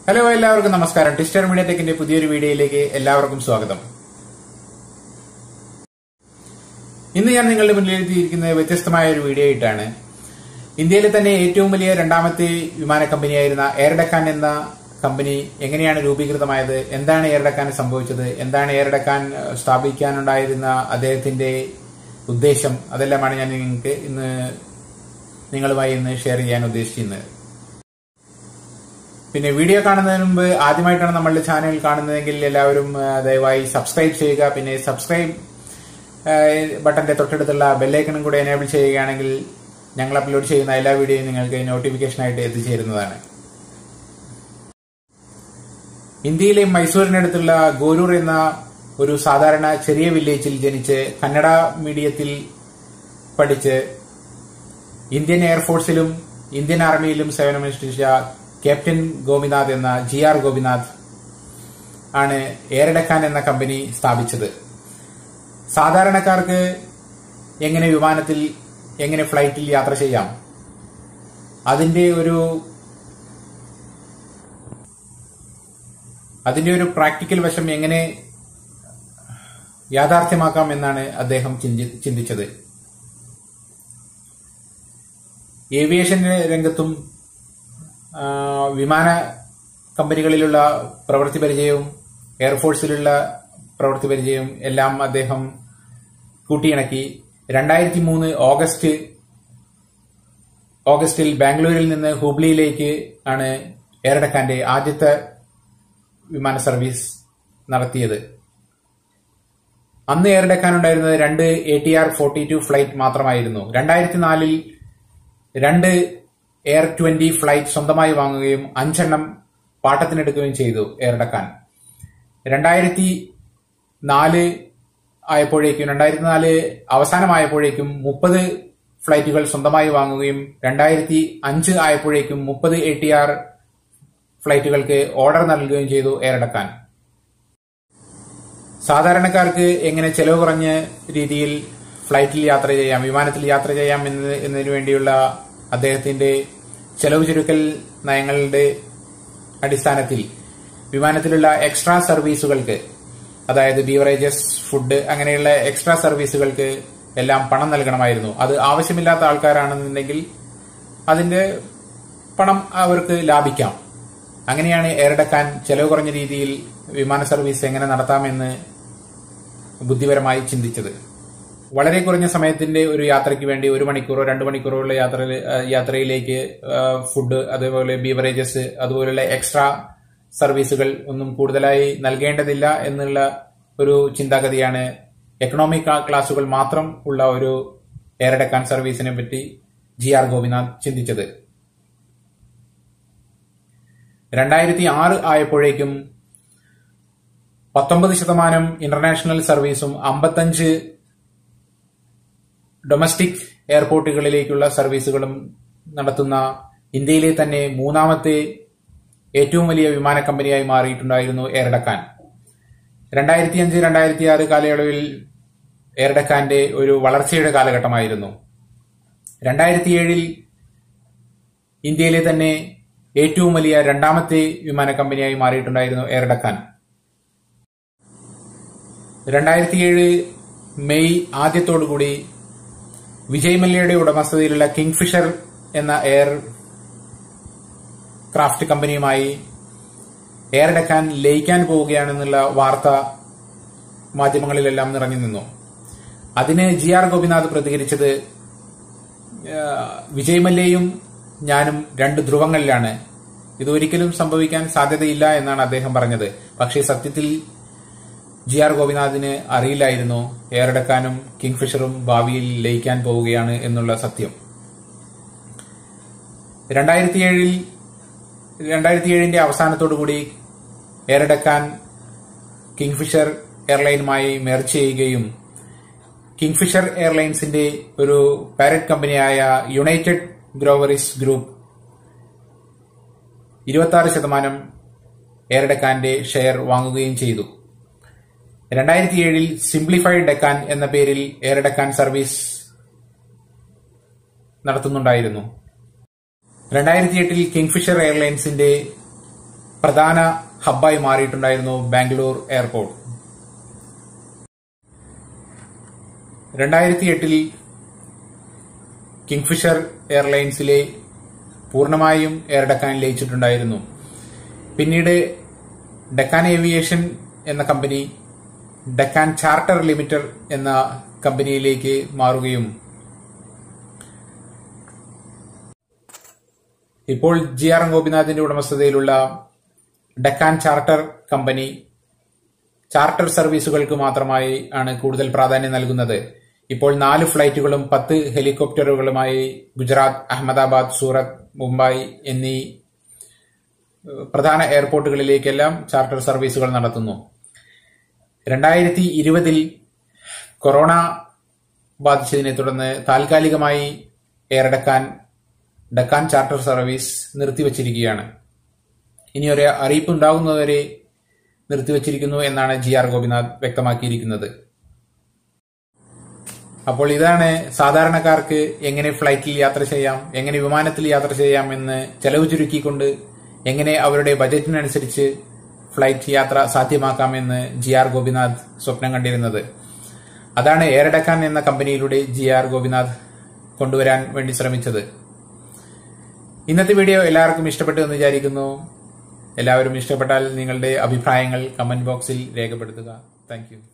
hello എല്ലാവർക്കും നമസ്കാരം ടിസ്റ്റർ media ടെക്കിന്റെ പുതിയൊരു വീഡിയോയിലേക്ക് എല്ലാവർക്കും സ്വാഗതം ഇന്ന് ഞാൻ നിങ്ങളുടെ മുന്നിൽ എഴുതിയിരിക്കുന്നത് വ്യത്യസ്തമായ ഒരു വീഡിയോ ആയിട്ടാണ് ഇന്ത്യയിലെ തന്നെ ഏറ്റവും വലിയ രണ്ടാമത്തെ വിമാന കമ്പനിയായിരുന്ന എയർ ഡക്കാൻ എന്ന കമ്പനി എങ്ങനെയാണ് രൂപീകൃതമായത് എന്താണ് എയർ ഡക്കാൻ സംഭവിച്ചത് എന്താണ് എയർ ഡക്കാൻ ഏഹ്, സ്ഥാപിക്കാനുണ്ടായിരുന്ന അദ്ദേഹത്തിന്റെ ഉദ്ദേശം അതെല്ലാമാണ് ഞാൻ നിങ്ങൾക്ക് ഇന്ന് നിങ്ങളുമായി ഇന്ന് ഷെയർ ചെയ്യാൻ ഉദ്ദേശിക്കുന്നത് പിന്നെ വീഡിയോ കാണുന്നതിന് മുമ്പ് ആദ്യമായിട്ടാണ് നമ്മളുടെ ചാനൽ കാണുന്നതെങ്കിൽ എല്ലാവരും ആ, ദയവായി സബ്സ്ക്രൈബ് ചെയ്യുക പിന്നെ സബ്സ്ക്രൈബ് ആ, ബട്ടന്റെ തൊട്ടടുത്തുള്ള ബെല്ലൈക്കണും കൂടെ എനേബിൾ ചെയ്യുകയാണെങ്കിൽ ഞങ്ങൾ അപ്ലോഡ് ചെയ്യുന്ന എല്ലാ വീഡിയോയും നിങ്ങൾക്ക് നോട്ടിഫിക്കേഷനായിട്ട് എത്തിച്ചേരുന്നതാണ് ഇന്ത്യയിലെ മൈസൂരിനടുത്തുള്ള ഗോരൂർ എന്ന ഒരു സാധാരണ ചെറിയ വില്ലേജിൽ ജനിച്ച് കന്നഡ മീഡിയത്തിൽ പഠിച്ച് ഇന്ത്യൻ എയർഫോഴ്സിലും ഇന്ത്യൻ ആർമിയിലും സേവനമനുഷ്ഠിച്ച ക്യാപ്റ്റൻ ഗോപിനാഥ് എന്ന ജി ആർ ഗോപിനാഥ് ആണ് എയർ ഡക്കാൻ എന്ന കമ്പനി സ്ഥാപിച്ചത് സാധാരണക്കാർക്ക് എങ്ങനെ വിമാനത്തിൽ എങ്ങനെ ഫ്ലൈറ്റിൽ യാത്ര ചെയ്യാം അതിന്റെ ഒരു അതിന്റെ ഒരു പ്രാക്ടിക്കൽ വശം എങ്ങനെ യാഥാർത്ഥ്യമാക്കാം എന്നാണ് അദ്ദേഹം ചിന്തി- ചിന്തിച്ചത് ഏവിയേഷൻ രംഗത്തും ആ, വിമാന കമ്പനികളിലുള്ള പ്രവൃത്തി പരിചയവും എയർഫോഴ്സിലുള്ള പ്രവൃത്തി പരിചയവും എല്ലാം അദ്ദേഹം കൂട്ടിയിണക്കി രണ്ടായിരത്തി മൂന്ന് ഓഗസ്റ്റ് ഓഗസ്റ്റിൽ ബാംഗ്ലൂരിൽ നിന്ന് ഹൂബ്ലിയിലേക്ക് ആണ് എയർഡക്കാന്റെ ആദ്യത്തെ വിമാന സർവീസ് നടത്തിയത് അന്ന് എയർഡക്കാനുണ്ടായിരുന്നത് രണ്ട് A T R forty two flight മാത്രമായിരുന്നു രണ്ടായിരത്തി നാലിൽ രണ്ട് എയർ ട്വന്റി ഫ്ലൈറ്റ് സ്വന്തമായി വാങ്ങുകയും അഞ്ചെണ്ണം പാട്ടത്തിനെടുക്കുകയും ചെയ്തു എയർ ഡക്കാൻ രണ്ടായിരത്തി നാല് ആയപ്പോഴേക്കും രണ്ടായിരത്തി നാല് അവസാനമായപ്പോഴേക്കും മുപ്പത് ഫ്ലൈറ്റുകൾ സ്വന്തമായി വാങ്ങുകയും രണ്ടായിരത്തി അഞ്ച് ആയപ്പോഴേക്കും മുപ്പത് എ ടി ആർ ഫ്ലൈറ്റുകൾക്ക് ഓർഡർ നൽകുകയും ചെയ്തു എയർ ഡക്കാൻ സാധാരണക്കാർക്ക് എങ്ങനെ ചെലവ് കുറഞ്ഞ രീതിയിൽ ഫ്ലൈറ്റിൽ യാത്ര ചെയ്യാം വിമാനത്തിൽ യാത്ര ചെയ്യാം എന്ന് എന്നതിനു വേണ്ടിയുള്ള അദ്ദേഹത്തിന്റെ ചെലവ് ചുരുക്കൽ നയങ്ങളുടെ അടിസ്ഥാനത്തിൽ വിമാനത്തിലുള്ള എക്സ്ട്രാ സർവീസുകൾക്ക് അതായത് ബീവറേജസ് ഫുഡ് അങ്ങനെയുള്ള എക്സ്ട്രാ സർവീസുകൾക്ക് എല്ലാം പണം നൽകണമായിരുന്നു അത് ആവശ്യമില്ലാത്ത ആൾക്കാരാണെന്നുണ്ടെങ്കിൽ അതിന്റെ പണം അവർക്ക് ലാഭിക്കാം അങ്ങനെയാണ് എയർഡക്കാൻ ചെലവ് കുറഞ്ഞ രീതിയിൽ വിമാന സർവീസ് എങ്ങനെ നടത്താമെന്ന് ബുദ്ധിപരമായി ചിന്തിച്ചത് വളരെ കുറഞ്ഞ സമയത്തിന്റെ ഒരു യാത്രയ്ക്ക് വേണ്ടി ഒരു മണിക്കൂറോ രണ്ട് മണിക്കൂറോ ഉള്ള യാത്ര യാത്രയിലേക്ക് ആ, ഫുഡ് അതേപോലെ ബീവറേജസ് അതുപോലുള്ള എക്സ്ട്രാ സർവീസുകൾ ഒന്നും കൂടുതലായി നൽകേണ്ടതില്ല എന്നുള്ള ഒരു ചിന്താഗതിയാണ് എക്കണോമിക് ക്ലാസുകൾ മാത്രം ഉള്ള ഒരു എയർഡക്കാൻ സർവീസിനെ പറ്റി ജി ആർ ഗോപിനാഥ് ചിന്തിച്ചത് രണ്ടായിരത്തി ആറ് ആയപ്പോഴേക്കും പത്തൊമ്പത് ശതമാനം ഇന്റർനാഷണൽ സർവീസും അമ്പത്തഞ്ച് ഡൊമസ്റ്റിക് എയർപോർട്ടുകളിലേക്കുള്ള സർവീസുകളും നടത്തുന്ന ഇന്ത്യയിലെ തന്നെ മൂന്നാമത്തെ ഏറ്റവും വലിയ വിമാന കമ്പനിയായി മാറിയിട്ടുണ്ടായിരുന്നു എയർഡക്കാൻ രണ്ടായിരത്തി അഞ്ച് രണ്ടായിരത്തി ആറ് കാലയളവിൽ എയർഡക്കാന്റെ ഒരു വളർച്ചയുടെ കാലഘട്ടമായിരുന്നു രണ്ടായിരത്തി ഏഴിൽ ഇന്ത്യയിലെ തന്നെ ഏറ്റവും വലിയ രണ്ടാമത്തെ വിമാന കമ്പനിയായി മാറിയിട്ടുണ്ടായിരുന്നു എയർഡക്കാൻ രണ്ടായിരത്തി ഏഴ് മെയ് ആദ്യത്തോടുകൂടി വിജയ് മല്യയുടെ ഉടമസ്ഥതയിലുള്ള കിങ്ഫിഷർ എന്ന എയർ ക്രാഫ്റ്റ് കമ്പനിയുമായി എയർ ഡക്കാൻ ലയിക്കാൻ പോവുകയാണെന്നുള്ള വാർത്ത മാധ്യമങ്ങളിലെല്ലാം നിറഞ്ഞു നിന്നു അതിന് ജി ആർ ഗോപിനാഥ് പ്രതികരിച്ചത് ആ, വിജയ് മല്യയും ഞാനും രണ്ട് ധ്രുവങ്ങളിലാണ് ഇത് ഒരിക്കലും സംഭവിക്കാൻ സാധ്യതയില്ല എന്നാണ് അദ്ദേഹം പറഞ്ഞത് പക്ഷേ സത്യത്തിൽ ജി ആർ ഗോപിനാഥിന് അറിയില്ലായിരുന്നു എയർഡക്കാനും കിങ്ഫിഷറും ഭാവിയിൽ ലയിക്കാൻ പോവുകയാണ് എന്നുള്ള സത്യം രണ്ടായിരത്തി ഏഴിൽ രണ്ടായിരത്തി ഏഴിന്റെ അവസാനത്തോടുകൂടി എയർഡക്കാൻ കിങ്ഫിഷർ എയർലൈനുമായി മെർജ് ചെയ്യുകയും കിങ്ഫിഷർ എയർലൈൻസിന്റെ ഒരു പാരറ്റ് കമ്പനിയായ യുണൈറ്റഡ് ഗ്രോവറിസ് ഗ്രൂപ്പ് ഇരുപത്തി ആറ് ശതമാനം എയർഡക്കാന്റെ ഷെയർ വാങ്ങുകയും ചെയ്തു രണ്ടായിരത്തി ഏഴിൽ സിംപ്ലിഫൈഡ് ഡെക്കാൻ എന്ന പേരിൽ എയർ ഡെക്കാൻ സർവീസ് നടത്തുന്നുണ്ടായിരുന്നു രണ്ടായിരത്തി എട്ടിൽ കിങ്ഫിഷർ എയർലൈൻസിന്റെ പ്രധാന ഹബ്ബായി മാറിയിട്ടുണ്ടായിരുന്നു ബാംഗ്ലൂർ എയർപോർട്ട് രണ്ടായിരത്തി എട്ടിൽ കിങ്ഫിഷർ എയർലൈൻസിലെ പൂർണ്ണമായും എയർ ഡെക്കാൻ ലയിച്ചിട്ടുണ്ടായിരുന്നു പിന്നീട് ഡെക്കാൻ ഏവിയേഷൻ എന്ന കമ്പനി ഡെക്കാൻ ചാർട്ടർ ലിമിറ്റഡ് എന്ന കമ്പനിയിലേക്ക് മാറുകയും ഇപ്പോൾ ജി ആർ ഗോപിനാഥിന്റെ ഉടമസ്ഥതയിലുള്ള ഡെക്കാൻ ചാർട്ടർ കമ്പനി ചാർട്ടർ സർവീസുകൾക്ക് മാത്രമായി ആണ് കൂടുതൽ പ്രാധാന്യം നൽകുന്നത് ഇപ്പോൾ നാല് ഫ്ലൈറ്റുകളും പത്ത് ഹെലികോപ്റ്ററുകളുമായി ഗുജറാത്ത് അഹമ്മദാബാദ് സൂറത്ത് മുംബൈ എന്നീ പ്രധാന എയർപോർട്ടുകളിലേക്കെല്ലാം ചാർട്ടർ സർവീസുകൾ നടത്തുന്നു രണ്ടായിരത്തി ഇരുപതിൽ കൊറോണ ബാധിച്ചതിനെ തുടർന്ന് താൽക്കാലികമായി air Deccan Deccan charter service നിർത്തിവച്ചിരിക്കുകയാണ് ഇനി ഒരു അറിയിപ്പ് ഉണ്ടാകുന്നതുവരെ നിർത്തിവച്ചിരിക്കുന്നു എന്നാണ് ജി ആർ ഗോപിനാഥ് വ്യക്തമാക്കിയിരിക്കുന്നത് അപ്പോൾ ഇതാണ് സാധാരണക്കാർക്ക് എങ്ങനെ ഫ്ലൈറ്റിൽ യാത്ര ചെയ്യാം എങ്ങനെ വിമാനത്തിൽ യാത്ര ചെയ്യാം എന്ന് ചെലവ് ചുരുക്കിക്കൊണ്ട് എങ്ങനെ അവരുടെ ബജറ്റിനനുസരിച്ച് ഫ്ലൈറ്റ് യാത്ര സാധ്യമാക്കാമെന്ന് ജി ആർ ഗോപിനാഥ് സ്വപ്നം കണ്ടിരുന്നത് അതാണ് എയർഡക്കാൻ എന്ന കമ്പനിയിലൂടെ ജി ആർ ഗോപിനാഥ് കൊണ്ടുവരാൻ വേണ്ടി ശ്രമിച്ചത് ഇന്നത്തെ വീഡിയോ എല്ലാവർക്കും ഇഷ്ടപ്പെട്ടു എന്ന് വിചാരിക്കുന്നു എല്ലാവരും ഇഷ്ടപ്പെട്ടാൽ നിങ്ങളുടെ അഭിപ്രായങ്ങൾ കമന്റ് ബോക്സിൽ രേഖപ്പെടുത്തുക താങ്ക്